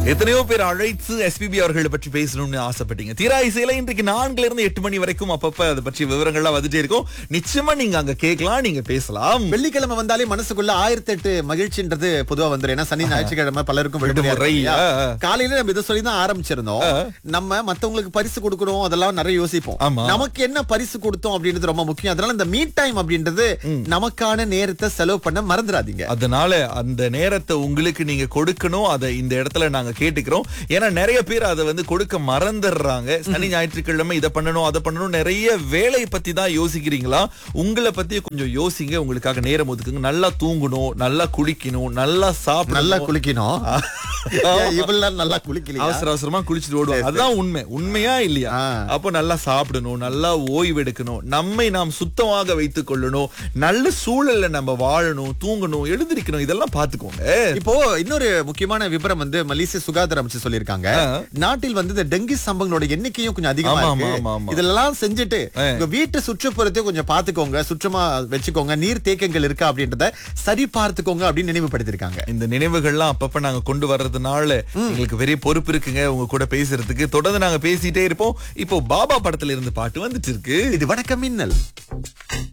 எத்தனையோ பேர் அழைத்து எஸ்பிபி அவர்களை பற்றி பேசணும்னு ஆசைப்பட்டீங்க தீரா இசையில இன்றைக்கு நான்குல இருந்து எட்டு மணி வரைக்கும் அப்பப்ப அதை பற்றி விவரங்கள்லாம் வந்துட்டே இருக்கும் நிச்சயமா நீங்க அங்க கேட்கலாம் நீங்க பேசலாம் வெள்ளிக்கிழமை வந்தாலே மனசுக்குள்ள ஆயிரத்தி எட்டு மகிழ்ச்சின்றது பொதுவா வந்துரும் ஏன்னா சனி ஞாயிற்றுக்கிழமை பலருக்கும் விடுமுறையா விடுமுறை, இருக்கும் இல்லையா? ஆ, ஆ. காலையில நம்ம இதை சொல்லி தான் ஆரம்பிச்சிருந்தோம் நம்ம மத்தவங்களுக்கு பரிசு கொடுக்கணும் அதெல்லாம் நிறைய யோசிப்போம் ஆமா. நமக்கு என்ன பரிசு கொடுத்தோம் அப்படின்றது ரொம்ப முக்கியம் அதனால இந்த மீட் டைம் அப்படின்றது நமக்கான நேரத்தை செலவு பண்ண மறந்துடாதீங்க அதனால அந்த நேரத்தை உங்களுக்கு நீங்க கொடுக்கணும் அதை இந்த இடத்துல நாங்க கேட்டுக்கிறோம் ஏன்னா நிறைய பேர் அதை வந்து கொடுக்க மறந்துடுறாங்க சனி ஞாயிற்றுக்கிழமை இதை பண்ணணும் அதை பண்ணணும் நிறைய வேலை பத்தி தான் யோசிக்கிறீங்களா உங்களை பத்தி கொஞ்சம் யோசிங்க உங்களுக்காக நேரம் ஒதுக்குங்க நல்லா தூங்கணும் நல்லா குளிக்கணும் நல்லா சாப்பிடணும் நல்லா குளிக்கணும் ஏன் இவெல்லாம் நல்லா குளிக்கலையா அவசர அவசரமா குளிச்சுட்டு ஓடுவாங்க அதுதான் உண்மை உண்மையா இல்லையா ஆ. அப்போ நல்லா சாப்பிடணும் நல்லா ஓய்வு எடுக்கணும் நம்மை நாம் சுத்தமாக வைத்துக் கொள்ளணும் நல்ல சூழல்ல நம்ம வாழணும் தூங்கணும் எழுந்திருக்கணும் இதெல்லாம் பாத்துக்கோங்க இப்போ இன்னொரு முக்கியமான விவரம் வந்து மலேசிய சுகாதார அமைச்சர் சொல்லியிருக்காங்க நாட்டில் வந்து இந்த டெங்கு சம்பவங்களோட எண்ணிக்கையும் கொஞ்சம் அதிகமா ஆமா, ஆமா, இருக்கு ஆமா, ஆமா. இதெல்லாம் செஞ்சுட்டு ஆ. உங்க வீட்டு சுற்றுப்புறத்தையும் கொஞ்சம் பாத்துக்கோங்க சுற்றமா வச்சுக்கோங்க நீர் தேக்கங்கள் இருக்கா அப்படின்றத சரி பார்த்துக்கோங்க அப்படின்னு நினைவுபடுத்திருக்காங்க இந்த நினைவுகள்லாம் அப்பப்ப நாங்க கொண்டு வர்றதுனால எங்களுக்கு பெரிய பொறுப்பு இருக்குங்க உங்க கூட பேசுறதுக்கு தொடர்ந்து நாங்க பேசிட்டே இருப்போம் இப்போ பாபா படத்துல இருந்து பாட்டு வந்துட்டு இருக்கு இது வணக்கம் மின்னல்